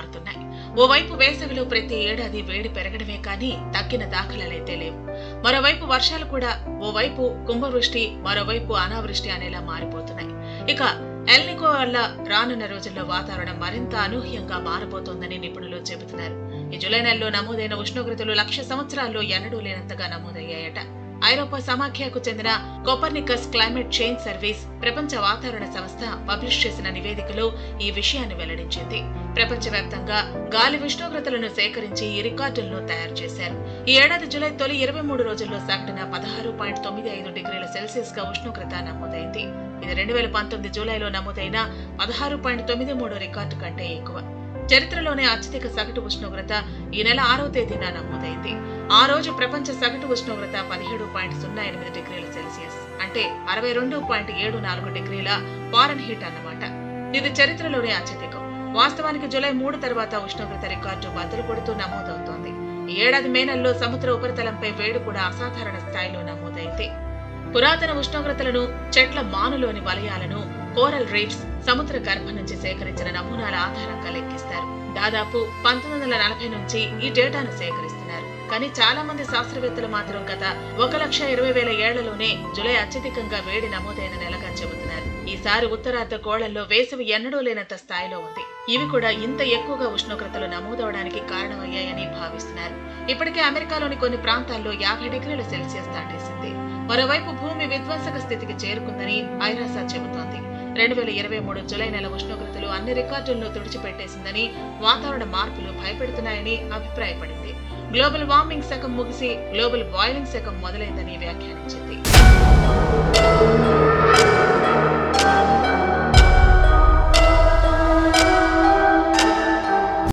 మారుతున్నాయి ఓవైపు వేసవిలో ప్రతి ఏడాది వేడి పెరగడమే కానీ తగ్గిన దాఖలాలైతే లేవు మరోవైపు వర్షాలు కూడా ఓవైపు కుంభవృష్టి మరోవైపు అనావృష్టి అనేలా మారిపోతున్నాయి ఇక ఎల్నికో వల్ల రానున్న రోజుల్లో వాతావరణం మరింత అనూహ్యంగా మారబోతోందని నిపుణులు చెబుతున్నారు ఈ జూలై నెలలో నమోదైన ఉష్ణోగ్రతలు లక్ష సంవత్సరాల్లో ఎన్నడూ లేనంతగా నమోదయ్యాయట ఐరోపా సమాఖ్యకు చెందిన కోపర్నికస్ క్లైమేట్ చేంజ్ సర్వీస్ ప్రపంచ వాతావరణ సంస్థ పబ్లిష్ చేసిన నివేదికలో ఈ విషయాన్ని వెల్లడించింది ప్రపంచవ్యాప్తంగా గాలి ఉష్ణోగ్రతలను సేకరించి ఈ రికార్డులను తయారు చేశారు ఈ ఏడాది జూలై తొలి ఇరవై మూడు రోజుల్లో సగటున పదహారు పాయింట్ తొమ్మిది ఐదు డిగ్రీల సెల్సియస్ గా ఉష్ణోగ్రత నమోదైంది ఇది రెండు వేల పంతొమ్మిది జూలైలో నమోదైన పదహారు పాయింట్ తొమ్మిది మూడు రికార్డు కంటే ఎక్కువ చరిత్రలోనే అత్యధిక సగటు ఉష్ణోగ్రత ఈ నెల ఆరవ తేదీన నమోదైంది ఆ రోజు ప్రపంచ సగటు ఉష్ణోగ్రత పదిహేడు పాయింట్ సున్నా ఎనిమిది డిగ్రీల సెల్సియస్ అంటే అరవై రెండు పాయింట్ ఏడు నాలుగు డిగ్రీల ఫారెన్ హీట్ అన్నమాట ఇది చరిత్రలోనే అత్యధికం వాస్తవానికి జూలై మూడు తర్వాత ఉష్ణోగ్రత రికార్డు బద్దలు కొడుతూ నమోదవుతోంది ఈ ఏడాది మే నెలలో సముద్ర ఉపరితలంపై వేడి కూడా అసాధారణ స్థాయిలో నమోదైంది పురాతన ఉష్ణోగ్రతలను చెట్ల మానులోని వలయాలను కోరల్ రీఫ్స్ సముద్ర గర్భం నుంచి సేకరించిన నమూనాల ఆధారంగా లెక్కిస్తారు దాదాపు పంతొమ్మిది వందల నలభై నుంచి ఈ డేటాను సేకరిస్తున్నారు కానీ చాలా మంది శాస్త్రవేత్తలు మాత్రం గత ఒక లక్ష ఇరవై వేల ఏళ్లలోనే జులై అత్యధికంగా వేడి నమోదైన నెలగా చెబుతున్నారు ఈసారి ఉత్తరార్ధ గోళంలో వేసవి ఎన్నడూ లేనంత స్థాయిలో ఉంది ఇవి కూడా ఇంత ఎక్కువగా ఉష్ణోగ్రతలు నమోదవడానికి కారణమయ్యాయని భావిస్తున్నారు ఇప్పటికే అమెరికాలోని కొన్ని ప్రాంతాల్లో యాభై డిగ్రీల సెల్సియస్ దాటేసింది మరోవైపు భూమి విధ్వంసక స్థితికి చేరుకుందని ఐరాసా చెబుతోంది రెండు వేల ఇరవై మూడు జులై నెల ఉష్ణోగ్రతలు అన్ని రికార్డులను తుడిచిపెట్టేసిందని వాతావరణ మార్పులు భయపెడుతున్నాయని అభిప్రాయపడింది గ్లోబల్ వార్మింగ్ శకం ముగిసి గ్లోబల్ బాయిలింగ్ శకం మొదలైందని వ్యాఖ్యానించింది